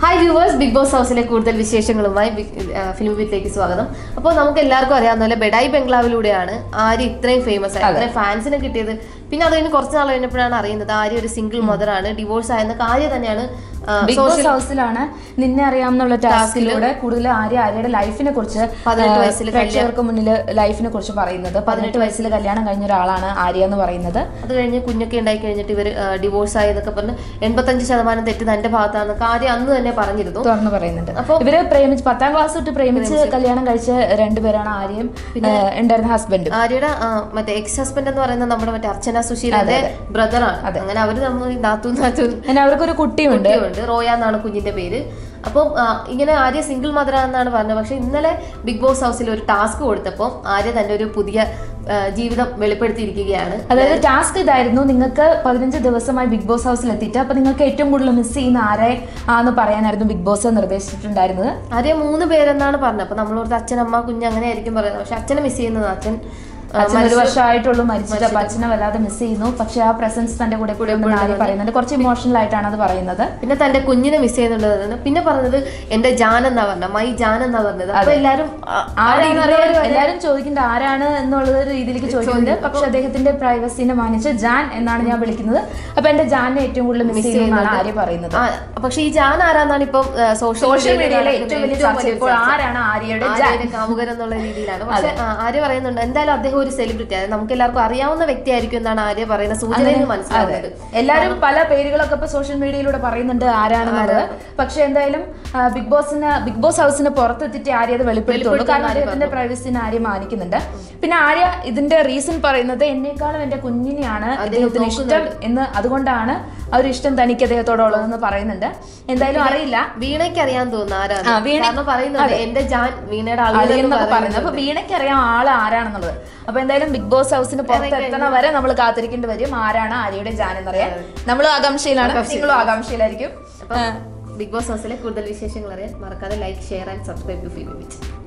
hi viewers big boss ഹൗസിലെ കൂടുതൽ വിശേഷങ്ങളുമായി ബിഗ്- ആ, ഫിലിം വീട്ടിലേക്ക് സ്വാഗതം അപ്പോൾ നമുക്ക് എല്ലാവർക്കും അറിയാവുന്ന പോലെ ബെഡായി ബംഗ്ലാവിലൂടെയാണ് ആര്യ ഇത്രയും ഫേമസ് ആയത് ഇത്രയും ഫാൻസിനെ കിട്ടിയത് പിന്നെ അത് കഴിഞ്ഞ് കുറച്ച് നാൾ കഴിഞ്ഞപ്പോഴാണ് അറിയുന്നത് ആര്യ ഒരു സിംഗിൾ മദറാണ് ഡിവോഴ്സ് ആയെന്ന ആര്യ തന്നെയാണ് ആ, ബിഗ് ബോസ് ഹൗസിലാണ് നിന്നെ അറിയാമെന്നുള്ള ടാസ്കിലൂടെ കൂടുതൽ ആര്യ ആര്യയുടെ ലൈഫിനെ കുറിച്ച് പതിനെട്ട് ആ, വയസ്സിൽ പ്രേക്ഷകർക്ക് മുന്നിൽ ലൈഫിനെ കുറിച്ച് പറയുന്നത് പതിനെട്ട് വയസ്സിൽ കല്യാണം കഴിഞ്ഞ ഒരാളാണ് ആര്യ എന്ന് പറയുന്നത് അത് കഴിഞ്ഞ് കുഞ്ഞൊക്കെ ഉണ്ടായി കഴിഞ്ഞിട്ട് ഇവർ ഡിവോഴ്സ് ആയതൊക്കെ പറഞ്ഞ് എൺപത്തഞ്ച് ശതമാനം തെറ്റ് തന്റെ ഭാഗത്താണെന്നൊക്കെ ആര്യ അന്ന് തന്നെ പറഞ്ഞിരുന്നു തുറന്നു പറയുന്നുണ്ട് അപ്പൊ- ഇവര് പ്രേമിച്ച് പത്താം ക്ലാസ് തൊട്ട് പ്രേമിച്ച് കല്യാണം കഴിച്ച രണ്ടുപേരാണ് ആര്യയും ആ, ഉണ്ടായിരുന്ന ഹസ്ബൻഡും ആര്യയുടെ ആ, മറ്റേ എക്സ് ഹസ്ബൻഡ് എന്ന് പറയുന്നത് നമ്മുടെ മറ്റേ അർച്ചന സുശീലന്റെ ബ്രദറാണ് അങ്ങനെ അവര് നമ്മൾ നാത്തു നാത്തു പിന്നെ അവർക്കൊരു കുട്ടിയുണ്ട് കുട്ടിയുണ്ട് റോയ എന്നാണ് കുഞ്ഞിന്റെ പേര് അപ്പം ആ, ഇങ്ങനെ ആര്യ സിംഗിൾ മദർ എന്നാണ് പറഞ്ഞത് പക്ഷെ ഇന്നലെ ബിഗ് ബോസ് ഹൗസിൽ ഒരു ടാസ്ക് കൊടുത്തപ്പോൾ ആര്യ തന്റെ ഒരു പുതിയ ആ, ജീവിതം വെളിപ്പെടുത്തിയിരിക്കുകയാണ് അതായത് ടാസ്ക് ഇതായിരുന്നു നിങ്ങൾക്ക് പതിനഞ്ച് ദിവസമായി ബിഗ് ബോസ് ഹൗസിൽ എത്തിയിട്ട് അപ്പൊ നിങ്ങൾക്ക് ഏറ്റവും കൂടുതൽ മിസ് ചെയ്യുന്ന ആരെ ആന്ന് പറയാനായിരുന്നു ബിഗ് ബോസ് നിർദ്ദേശിച്ചിട്ടുണ്ടായിരുന്നത് ആര്യ മൂന്ന് പേരെന്നാണ് പറഞ്ഞത് അപ്പൊ നമ്മളോട് അച്ഛൻ അമ്മ കുഞ്ഞ് അങ്ങനെ ആയിരിക്കും പറയുന്നത് പക്ഷെ അച്ഛനെ മിസ് ചെയ്യുന്നത് അച്ഛൻ ആ, അച്ഛൻ ഒരു വർഷമായിട്ടുള്ളൂ മരിച്ചിട്ട് അപ്പൊ അച്ഛനെ വല്ലാതെ മിസ് ചെയ്യുന്നു പക്ഷെ ആ പ്രസൻസ് തന്റെ കൂടെ കൂടെ ഉണ്ടെന്ന് ആര്യ പറയുന്നുണ്ട് കുറച്ച് ഇമോഷണൽ ആയിട്ടാണ് അത് പറയുന്നത് പിന്നെ തന്റെ കുഞ്ഞിനെ മിസ് ചെയ്യുന്നുള്ളതാണ് പിന്നെ പറഞ്ഞത് എന്റെ ജാൻ എന്നാ പറഞ്ഞത് മൈ ജാൻ എന്നാ പറഞ്ഞത് അപ്പൊ എല്ലാരും ആ, ആരാണ് അറിയാൻ എല്ലാരും ചോദിക്കേണ്ട ആരാണ് എന്നുള്ള ഒരു രീതിയിലേക്ക് ചോദിക്കുന്നുണ്ട് പക്ഷെ അദ്ദേഹത്തിന്റെ പ്രൈവസിനെ മാനിച്ച് ജാൻ എന്നാണ് ഞാൻ വിളിക്കുന്നത് അപ്പൊ എന്റെ ജാനെ ഏറ്റവും കൂടുതൽ മിസ് ചെയ്യുന്നതാണ് ആര്യ പറയുന്നത് ആ, പക്ഷെ ഈ ജാൻ ആരാന്നാണ് ഇപ്പം സോഷ്യൽ സോഷ്യൽ മീഡിയയിലെ ഏറ്റവും വലിയ ചർച്ച ഇപ്പോൾ ആരാണ് ആര്യയുടെ ജാൻ ആര്യയുടെ കാമുകൻ എന്നുള്ള രീതിയിലാണ് പക്ഷെ ആ, ആര്യ പറയുന്നുണ്ട് എന്തായാലും അദ്ദേഹം ഒരു സെലിബ്രിറ്റി അതായത് നമുക്ക് എല്ലാവർക്കും അറിയാവുന്ന വ്യക്തിയായിരിക്കും എന്നാണ് ആര്യ പറയുന്ന സൂചനയിൽ മനസ്സിലാവുന്നത് എല്ലാരും പല പേരുകളൊക്കെ ഇപ്പൊ സോഷ്യൽ മീഡിയയിലൂടെ പറയുന്നുണ്ട് ആരാണെന്നുള്ളത് പക്ഷെ എന്തായാലും ആ, ബിഗ് ബോസിന് ബിഗ് ബോസ് ഹൗസിന് പുറത്തെത്തിയിട്ട് ആര്യ അത് വെളിപ്പെടുത്തുള്ളൂ കാരണം അദ്ദേഹത്തിന്റെ പ്രൈവസിനെ ആര്യ മാനിക്കുന്നുണ്ട് പിന്നെ ആര്യ ഇതിന്റെ റീസൺ പറയുന്നത് എന്നേക്കാളും എന്റെ കുഞ്ഞിനെയാണ് അദ്ദേഹത്തിന് ഇഷ്ടം എന്ന് അതുകൊണ്ടാണ് ആ ഒരു ഇഷ്ടം തനിക്ക് അദ്ദേഹത്തോടുള്ളതെന്ന് പറയുന്നുണ്ട് എന്തായാലും അറിയില്ല വീണയ്ക്ക് അറിയാൻ തോന്നുന്നു ആരാണ് ആ, വീണ- കാരണം പറയുന്നുണ്ട് എന്റെ ജാൻ വീണയുടെ ആളുകൾ അറിയെന്നൊക്കെ പറയുന്നത് അപ്പൊ വീണയ്ക്ക് അറിയാം ആള് ആരാണെന്നുള്ളത് അപ്പൊ എന്തായാലും ബിഗ് ബോസ് ഹൗസിന് പുറത്തെത്തണ വരെ നമ്മൾ കാത്തിരിക്കേണ്ടി വരും ആരാണ് ആര്യയുടെ ജാൻ എന്നറിയാൻ നമ്മൾ ആകാംക്ഷയിലാണ് നിങ്ങളും ആകാംക്ഷയിലായിരിക്കും ബിഗ് ബോസ് ഹൗസിലെ കൂടുതൽ വിശേഷങ്ങൾ അറിയാൻ മറക്കാതെ like share and subscribe to film which